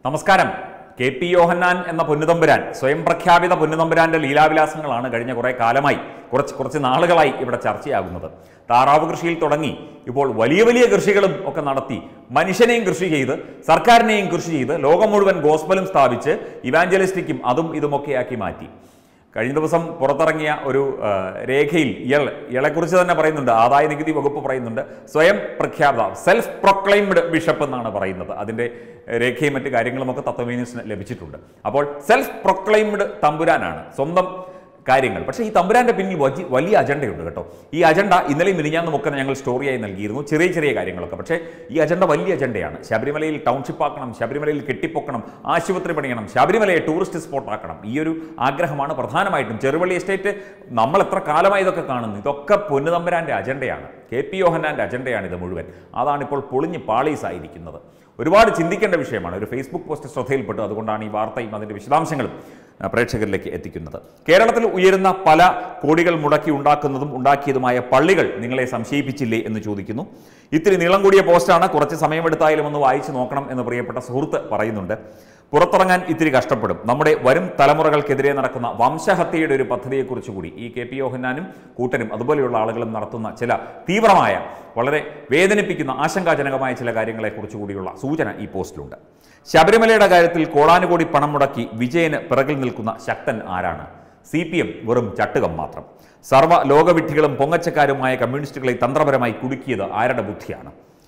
നമസ്കാരം K P Yohannan എന്ന പൊന്നുതമ്പുരാൻ സ്വയം പ്രഖ്യാപിത പൊന്നുതമ്പുരാന്റെ ലീലാവിലാസങ്ങളാണ് കഴിഞ്ഞ കുറേ കാലമായി കുറച്ച് കുറച്ച് നാളുകളായി ഇവിടെ ചർച്ചയാകുന്നത് താറാവ് കൃഷിയിൽ തുടങ്ങി ഇപ്പോൾ വലിയ വലിയ കൃഷികളും ഒക്കെ നടത്തി മനുഷ്യനെയും കൃഷി ചെയ്ത് സർക്കാരിനെയും കൃഷി ചെയ്ത് ലോകം മുഴുവൻ ഗോസ്പലും സ്ഥാപിച്ച് ഇവാഞ്ചലിസ്റ്റിക്കും അതും ഇതുമൊക്കെയാക്കി മാറ്റി കഴിഞ്ഞ ദിവസം പുറത്തിറങ്ങിയ ഒരു ആ, രേഖയിൽ ഇയാൾ ഇയാളെക്കുറിച്ച് തന്നെ പറയുന്നുണ്ട് ആദായ നികുതി വകുപ്പ് പറയുന്നുണ്ട് സ്വയം പ്രഖ്യാപിത സെൽഫ് പ്രൊക്ലൈംഡ് ബിഷപ്പ് എന്നാണ് പറയുന്നത് അതിൻ്റെ രേഖയും മറ്റു കാര്യങ്ങളുമൊക്കെ തത്വമീനിസിന് ലഭിച്ചിട്ടുണ്ട് അപ്പോൾ സെൽഫ് പ്രൊക്ലൈംഡ് തമ്പുരാനാണ് സ്വന്തം കാര്യങ്ങൾ പക്ഷേ ഈ തമ്പുരാന്റെ പിന്നിൽ വജി- വലിയ അജണ്ടയുണ്ട് കേട്ടോ ഈ അജണ്ട ഇന്നലെയും മിനിഞ്ഞാന്നും ഒക്കെ ഞങ്ങൾ സ്റ്റോറിയായി നൽകിയിരുന്നു ചെറിയ ചെറിയ കാര്യങ്ങളൊക്കെ പക്ഷേ ഈ അജണ്ട വലിയ അജണ്ടയാണ് ശബരിമലയിൽ ടൗൺഷിപ്പ് ആക്കണം ശബരിമലയിൽ കെട്ടിപ്പൊക്കണം ആശുപത്രി പണിയണം ശബരിമലയെ ടൂറിസ്റ്റ് സ്പോട്ട് ആക്കണം ഈ ഒരു ആഗ്രഹമാണ് പ്രധാനമായിട്ടും ചെറുവള്ളി എസ്റ്റേറ്റ് നമ്മൾ എത്ര കാലമായി ഇതൊക്കെ കാണുന്നു ഇതൊക്കെ പൊന്നുതമ്പുരാന്റെ അജണ്ടയാണ് കെ പി യോഹന്നാന്റെ അജണ്ടയാണ് ഇത് മുഴുവൻ അതാണ് ഇപ്പോൾ പൊളിഞ്ഞ് പാളീസായിരിക്കുന്നത് ഒരുപാട് ചിന്തിക്കേണ്ട വിഷയമാണ് ഒരു ഫേസ്ബുക്ക് പോസ്റ്റ് ശ്രദ്ധയിൽപ്പെട്ടു അതുകൊണ്ടാണ് ഈ വാർത്തയും അതിൻ്റെ വിശദാംശങ്ങളും ആ, പ്രേക്ഷകരിലേക്ക് എത്തിക്കുന്നത് കേരളത്തിൽ ഉയരുന്ന പല കോടികൾ മുടക്കി ഉണ്ടാക്കുന്നതും ഉണ്ടാക്കിയതുമായ പള്ളികൾ നിങ്ങളെ സംശയിപ്പിച്ചില്ലേ എന്ന് ചോദിക്കുന്നു ഇത്തിരി നീളം കൂടിയ പോസ്റ്റാണ് കുറച്ച് സമയമെടുത്തായാലും ഒന്ന് വായിച്ചു നോക്കണം എന്ന് പ്രിയപ്പെട്ട സുഹൃത്ത് പറയുന്നുണ്ട് പുറത്തിറങ്ങാൻ ഇത്തിരി കഷ്ടപ്പെടും നമ്മുടെ വരും തലമുറകൾക്കെതിരെ നടക്കുന്ന വംശഹത്യയുടെ ഒരു പദ്ധതിയെക്കുറിച്ച് കൂടി ഈ കെ പി യോഹന്നാനും കൂട്ടരും അതുപോലെയുള്ള ആളുകളും നടത്തുന്ന ചില തീവ്രമായ വളരെ വേദനിപ്പിക്കുന്ന ആശങ്കാജനകമായ ചില കാര്യങ്ങളെക്കുറിച്ച് കൂടിയുള്ള സൂചന ഈ പോസ്റ്റിലുണ്ട് ശബരിമലയുടെ കാര്യത്തിൽ കോടാനുകോടി പണം മുടക്കി വിജയന് പിറകിൽ നിൽക്കുന്ന ശക്തൻ ആരാണ് സി പി എം വെറും ചട്ടുകം മാത്രം സർവ്വ ലോകവിഡ്ഢികളും പൊങ്ങച്ചക്കാരുമായ കമ്മ്യൂണിസ്റ്റുകളെ തന്ത്രപരമായി കുടുക്കിയത് ആരുടെ ബുദ്ധിയാണ്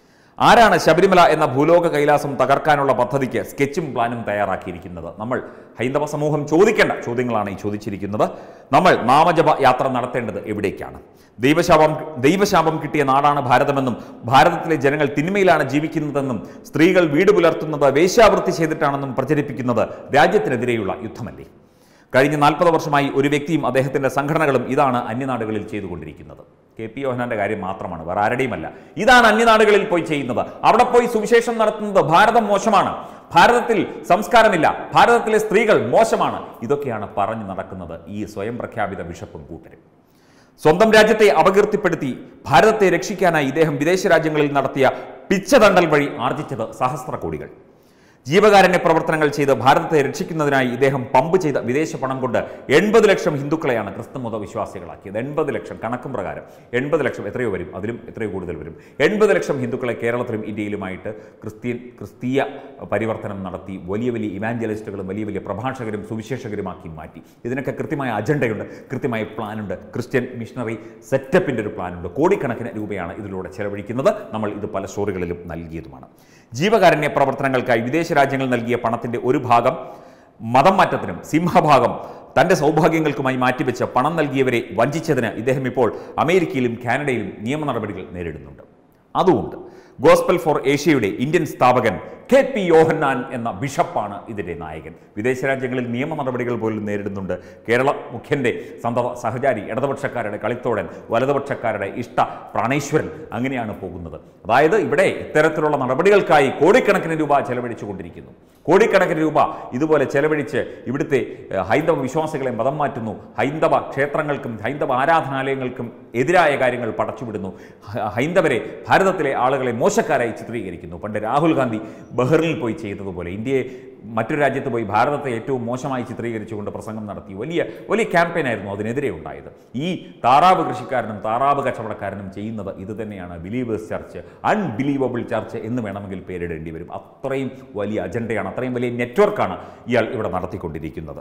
ആരാണ് ശബരിമല എന്ന ഭൂലോക കൈലാസം തകർക്കാനുള്ള പദ്ധതിക്ക് സ്കെച്ചും പ്ലാനും തയ്യാറാക്കിയിരിക്കുന്നത് നമ്മൾ ഹൈന്ദവ സമൂഹം ചോദിക്കേണ്ട ചോദ്യങ്ങളാണ് ഈ ചോദിച്ചിരിക്കുന്നത് നമ്മൾ നാമജപ യാത്ര നടത്തേണ്ടത് എവിടേക്കാണ് ദൈവശാപം ദൈവശാപം കിട്ടിയ നാടാണ് ഭാരതമെന്നും ഭാരതത്തിലെ ജനങ്ങൾ തിന്മയിലാണ് ജീവിക്കുന്നതെന്നും സ്ത്രീകൾ വീട് പുലർത്തുന്നത് വേശ്യാവൃത്തി ചെയ്തിട്ടാണെന്നും പ്രചരിപ്പിക്കുന്നത് രാജ്യത്തിനെതിരെയുള്ള യുദ്ധമല്ലേ കഴിഞ്ഞ നാൽപ്പത് വർഷമായി ഒരു വ്യക്തിയും അദ്ദേഹത്തിന്റെ സംഘടനകളും ഇതാണ് അന്യനാടുകളിൽ ചെയ്തുകൊണ്ടിരിക്കുന്നത് കെ പി യോഹനാന്റെ കാര്യം മാത്രമാണ് വേറെ ആരുടെയുമല്ല ഇതാണ് അന്യനാടുകളിൽ പോയി ചെയ്യുന്നത് അവിടെ പോയി സുവിശേഷം നടത്തുന്നത് ഭാരതം മോശമാണ് ഭാരതത്തിൽ സംസ്കാരമില്ല ഭാരതത്തിലെ സ്ത്രീകൾ മോശമാണ് ഇതൊക്കെയാണ് പറഞ്ഞു നടക്കുന്നത് ഈ സ്വയം പ്രഖ്യാപിത ബിഷപ്പും കൂട്ടരും സ്വന്തം രാജ്യത്തെ അപകീർത്തിപ്പെടുത്തി ഭാരതത്തെ രക്ഷിക്കാനായി ഇദ്ദേഹം വിദേശ രാജ്യങ്ങളിൽ നടത്തിയ പിച്ചതണ്ടൽ വഴി ആർജിച്ചത് സഹസ്ര കോടികൾ ജീവകാരുണ്യ പ്രവർത്തനങ്ങൾ ചെയ്ത് ഭാരതത്തെ രക്ഷിക്കുന്നതിനായി ഇദ്ദേഹം പമ്പ് ചെയ്ത വിദേശ പണം കൊണ്ട് എൺപത് ലക്ഷം ഹിന്ദുക്കളെയാണ് ക്രിസ്തുമത വിശ്വാസികളാക്കിയത് എൺപത് ലക്ഷം കണക്കും പ്രകാരം എൺപത് ലക്ഷം എത്രയോ വരും അതിലും എത്രയോ കൂടുതൽ വരും എൺപത് ലക്ഷം ഹിന്ദുക്കളെ കേരളത്തിലും ഇന്ത്യയിലുമായിട്ട് ക്രിസ്ത്യൻ ക്രിസ്തീയ പരിവർത്തനം നടത്തി വലിയ വലിയ ഇവാഞ്ചലിസ്റ്റുകളും വലിയ വലിയ പ്രഭാഷകരും സുവിശേഷകരുമാക്കി മാറ്റി ഇതിനൊക്കെ കൃത്യമായ അജണ്ടയുണ്ട് കൃത്യമായ പ്ലാനുണ്ട് ക്രിസ്ത്യൻ മിഷണറി സെറ്റപ്പിൻ്റെ ഒരു പ്ലാനുണ്ട് കോടിക്കണക്കിന് രൂപയാണ് ഇതിലൂടെ ചെലവഴിക്കുന്നത് നമ്മൾ ഇത് പല സ്റ്റോറികളിലും നൽകിയതുമാണ് ജീവകാരുണ്യ പ്രവർത്തനങ്ങൾക്കായി വിദേശ രാജ്യങ്ങൾ നൽകിയ പണത്തിൻ്റെ ഒരു ഭാഗം മതം മാറ്റത്തിനും സിംഹഭാഗം തൻ്റെ സൗഭാഗ്യങ്ങൾക്കുമായി മാറ്റിവെച്ച് പണം നൽകിയവരെ വഞ്ചിച്ചതിന് ഇദ്ദേഹം ഇപ്പോൾ അമേരിക്കയിലും കാനഡയിലും നിയമ നടപടികൾ നേരിടുന്നുണ്ട് അതുകൊണ്ട് ഗോസ്പൽ ഫോർ ഏഷ്യയുടെ ഇന്ത്യൻ സ്ഥാപകൻ കെ പി യോഹന്നാൻ എന്ന ബിഷപ്പാണ് ഇതിൻ്റെ നായകൻ വിദേശ രാജ്യങ്ങളിൽ നിയമ നടപടികൾ പോലും നേരിടുന്നുണ്ട് കേരള മുഖ്യൻ്റെ സന്തത സഹചാരി ഇടതുപക്ഷക്കാരുടെ കളിത്തോഴൻ വലതുപക്ഷക്കാരുടെ ഇഷ്ട പ്രാണേശ്വരൻ അങ്ങനെയാണ് പോകുന്നത് അതായത് ഇവിടെ ഇത്തരത്തിലുള്ള നടപടികൾക്കായി കോടിക്കണക്കിന് രൂപ ചെലവഴിച്ചുകൊണ്ടിരിക്കുന്നു കോടിക്കണക്കിന് രൂപ ഇതുപോലെ ചെലവഴിച്ച് ഇവിടുത്തെ ഏഹ്, ഹൈന്ദവ വിശ്വാസികളെ മതം മാറ്റുന്നു ഹൈന്ദവ ക്ഷേത്രങ്ങൾക്കും ഹൈന്ദവ ആരാധനാലയങ്ങൾക്കും എതിരായ കാര്യങ്ങൾ പടച്ചുവിടുന്നു ഹ- ഹൈന്ദവരെ ഭാരതത്തിലെ ആളുകളെ മോശക്കാരായി ചിത്രീകരിക്കുന്നു പണ്ട് രാഹുൽ ഗാന്ധി ബഹ്റിനിൽ പോയി ചെയ്തതുപോലെ ഇന്ത്യയെ മറ്റൊരു രാജ്യത്ത് പോയി ഭാരതത്തെ ഏറ്റവും മോശമായി ചിത്രീകരിച്ചുകൊണ്ട് പ്രസംഗം നടത്തി വലിയ വലിയ ക്യാമ്പയിനായിരുന്നു അതിനെതിരെ ഉണ്ടായത് ഈ താറാവ് കൃഷിക്കാരനും താറാവ് കച്ചവടക്കാരനും ചെയ്യുന്നത് ഇത് തന്നെയാണ് ബിലീവേഴ്സ് ചർച്ച് അൺബിലീവബിൾ ചർച്ച് എന്ന് വേണമെങ്കിൽ പേരിടേണ്ടി വരും അത്രയും വലിയ അജണ്ടയാണ് അത്രയും വലിയ നെറ്റ്വർക്കാണ് ഇയാൾ ഇവിടെ നടത്തിക്കൊണ്ടിരിക്കുന്നത്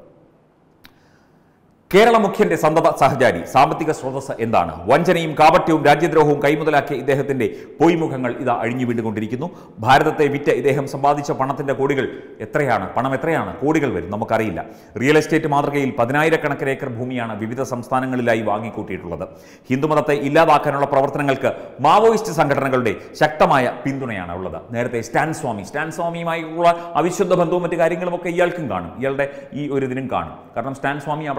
കേരള മുഖ്യന്റെ സന്തത സഹചാരി സാമ്പത്തിക സ്രോതസ് എന്താണ് വഞ്ചനയും കാപട്യവും രാജ്യദ്രോഹവും കൈമുതലാക്കിയ ഇദ്ദേഹത്തിന്റെ പൊയ്മുഖങ്ങൾ ഇതാ അഴിഞ്ഞു വീണ്ടുകൊണ്ടിരിക്കുന്നു ഭാരതത്തെ വിറ്റ് ഇദ്ദേഹം സമ്പാദിച്ച പണത്തിന്റെ കോടികൾ എത്രയാണ് പണം എത്രയാണ് കോടികൾ വരും നമുക്കറിയില്ല റിയൽ എസ്റ്റേറ്റ് മാതൃകയിൽ പതിനായിരക്കണക്കിന് ഏക്കർ ഭൂമിയാണ് വിവിധ സംസ്ഥാനങ്ങളിലായി വാങ്ങിക്കൂട്ടിയിട്ടുള്ളത് ഹിന്ദുമതത്തെ ഇല്ലാതാക്കാനുള്ള പ്രവർത്തനങ്ങൾക്ക് മാവോയിസ്റ്റ് സംഘടനകളുടെ ശക്തമായ പിന്തുണയാണ് ഉള്ളത് നേരത്തെ സ്റ്റാൻ സ്വാമി സ്റ്റാൻ സ്വാമിയുമായുള്ള അവിശുദ്ധ ബന്ധവും മറ്റു കാര്യങ്ങളുമൊക്കെ ഇയാൾക്കും കാണും ഇയാളുടെ ഈ ഒരു ഇതിനും കാണും കാരണം സ്റ്റാൻ സ്വാമി അവിടെ മാവോയിസ്റ്റ്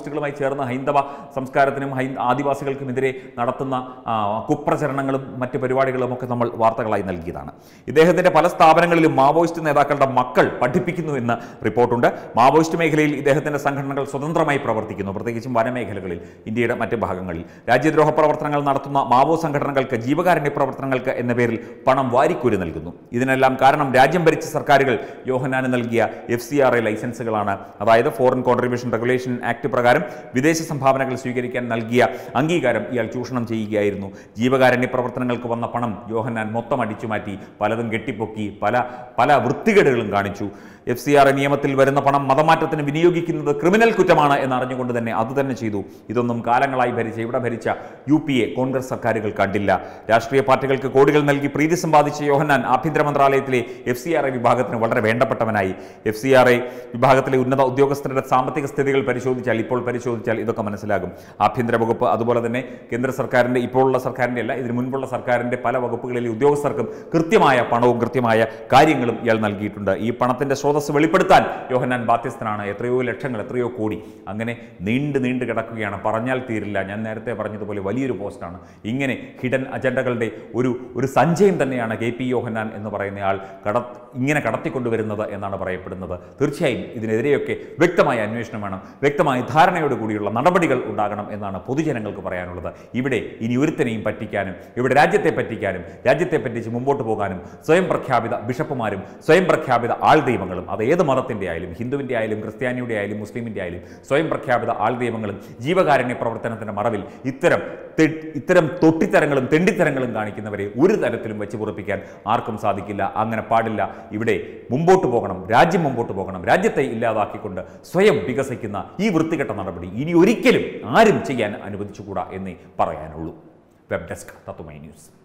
മാവോയിസ്റ്റുകളുമായി ചേർന്ന് ഹൈന്ദവ സംസ്കാരത്തിനും ഹൈ ആദിവാസികൾക്കുമെതിരെ നടത്തുന്ന ആ, കുപ്രചരണങ്ങളും മറ്റ് പരിപാടികളും ഒക്കെ നമ്മൾ വാർത്തകളായി നൽകിയതാണ് ഇദ്ദേഹത്തിന്റെ പല സ്ഥാപനങ്ങളിലും മാവോയിസ്റ്റ് നേതാക്കളുടെ മക്കൾ പഠിപ്പിക്കുന്നു എന്ന് റിപ്പോർട്ടുണ്ട് മാവോയിസ്റ്റ് മേഖലയിൽ ഇദ്ദേഹത്തിന്റെ സംഘടനകൾ സ്വതന്ത്രമായി പ്രവർത്തിക്കുന്നു പ്രത്യേകിച്ചും വനമേഖലകളിൽ ഇന്ത്യയുടെ മറ്റ് ഭാഗങ്ങളിൽ രാജ്യദ്രോഹ പ്രവർത്തനങ്ങൾ നടത്തുന്ന മാവോ സംഘടനകൾക്ക് ജീവകാരുണ്യ പ്രവർത്തനങ്ങൾക്ക് എന്ന പേരിൽ പണം വാരിക്കൂരി നൽകുന്നു ഇതിനെല്ലാം കാരണം രാജ്യം ഭരിച്ച സർക്കാരുകൾ യോഹനാന് നൽകിയ എഫ് സി ആർ എ ലൈസൻസുകളാണ് അതായത് ഫോറിൻ കോൺട്രിബ്യൂഷൻ റെഗുലേഷൻ ആക്ട് പ്രകാരം വിദേശ സംഭാവനകൾ സ്വീകരിക്കാൻ നൽകിയ അംഗീകാരം ഇയാൾ ചൂഷണം ചെയ്യുകയായിരുന്നു ജീവകാരുണ്യ പ്രവർത്തനങ്ങൾക്ക് വന്ന പണം യോഹന്നാൻ മൊത്തം അടിച്ചു മാറ്റി പലതും കെട്ടിപ്പൊക്കി പല പല വൃത്തികേടുകളും കാണിച്ചു എഫ് സി ആർ നിയമത്തിൽ വരുന്ന പണം മതമാറ്റത്തിന് വിനിയോഗിക്കുന്നത് ക്രിമിനൽ കുറ്റമാണ് എന്ന് അറിഞ്ഞുകൊണ്ട് തന്നെ അത് തന്നെ ചെയ്തു ഇതൊന്നും കാലങ്ങളായി ഭരിച്ച ഇവിടെ ഭരിച്ച യു പി എ കോൺഗ്രസ് സർക്കാരുകൾ കണ്ടില്ല രാഷ്ട്രീയ പാർട്ടികൾക്ക് കോടികൾ നൽകി പ്രീതി സമ്പാദിച്ച യോഹന്നാൻ ആഭ്യന്തര മന്ത്രാലയത്തിലെ എഫ് സി ആർ ഐ വിഭാഗത്തിന് വളരെ വേണ്ടപ്പെട്ടവനായി എഫ് സി ആർ ഐ വിഭാഗത്തിലെ ഉന്നത ഉദ്യോഗസ്ഥരുടെ സാമ്പത്തിക സ്ഥിതികൾ പരിശോധിച്ചാൽ ഇപ്പോൾ പരിശോധിച്ചാൽ ഇതൊക്കെ മനസ്സിലാകും ആഭ്യന്തര വകുപ്പ് അതുപോലെ തന്നെ കേന്ദ്ര സർക്കാരിൻ്റെ ഇപ്പോഴുള്ള സർക്കാരിൻ്റെ അല്ല ഇതിന് മുൻപുള്ള സർക്കാരിൻ്റെ പല വകുപ്പുകളിലെ ഉദ്യോഗസ്ഥർക്കും കൃത്യമായ പണവും കൃത്യമായ കാര്യങ്ങളും ഇയാൾ നൽകിയിട്ടുണ്ട് ഈ പണത്തിൻ്റെ സ്രോതസ് വെളിപ്പെടുത്താൻ യോഹന്നാൻ ബാധ്യസ്ഥനാണ് എത്രയോ ലക്ഷങ്ങൾ എത്രയോ കോടി അങ്ങനെ നീണ്ടു നീണ്ടു കിടക്കുകയാണ് പറഞ്ഞാൽ തീരില്ല ഞാൻ നേരത്തെ പറഞ്ഞതുപോലെ വലിയൊരു പോസ്റ്റാണ് ഇങ്ങനെ ഹിഡൻ അജണ്ടകളുടെ ഒരു ഒരു സഞ്ചയം തന്നെയാണ് കെ പി യോഹന്നാൻ എന്ന് പറയുന്നയാൾ കട ഇങ്ങനെ കടത്തിക്കൊണ്ടുവരുന്നത് എന്നാണ് പറയപ്പെടുന്നത് തീർച്ചയായും ഇതിനെതിരെയൊക്കെ വ്യക്തമായ അന്വേഷണം വേണം വ്യക്തമായ ധാരണയോട് കൂടിയുള്ള നടപടികൾ ഉണ്ടാകണം എന്നാണ് പൊതുജനങ്ങൾക്ക് പറയാനുള്ളത് ഇവിടെ ഇനി ഒരുത്തനെയും പറ്റിക്കാനും ഇവിടെ രാജ്യത്തെ പറ്റിക്കാനും രാജ്യത്തെ പറ്റിച്ച് മുമ്പോട്ട് പോകാനും സ്വയം പ്രഖ്യാപിത ബിഷപ്പുമാരും സ്വയം പ്രഖ്യാപിത ആൾ ദൈവങ്ങളും അത് ഏത് മതത്തിൻ്റെ ആയാലും ഹിന്ദുവിൻ്റെ ആയാലും ക്രിസ്ത്യാനിയുടെ ആയാലും മുസ്ലിമിൻ്റെ ആയാലും സ്വയം പ്രഖ്യാപിത ആൾ ദൈവങ്ങളും ജീവകാരുണ്യ പ്രവർത്തനത്തിൻ്റെ മറവിൽ ഇത്തരം തെ- ഇത്തരം തൊട്ടിത്തരങ്ങളും തെണ്ടിത്തരങ്ങളും കാണിക്കുന്നവരെ ഒരു തരത്തിലും വെച്ച് പൊറപ്പിക്കാൻ ആർക്കും സാധിക്കില്ല അങ്ങനെ പാടില്ല ഇവിടെ മുമ്പോട്ട് പോകണം രാജ്യം മുമ്പോട്ട് പോകണം രാജ്യത്തെ ഇല്ലാതാക്കിക്കൊണ്ട് സ്വയം വികസിക്കുന്ന ഈ വൃത്തികെട്ട നടപടി ഇനി ഒരിക്കലും ആരും ചെയ്യാൻ അനുവദിച്ചുകൂടാ എന്നേ പറയാനുള്ളൂ വെബ് ഡെസ്ക് തത്തുമൈ ന്യൂസ്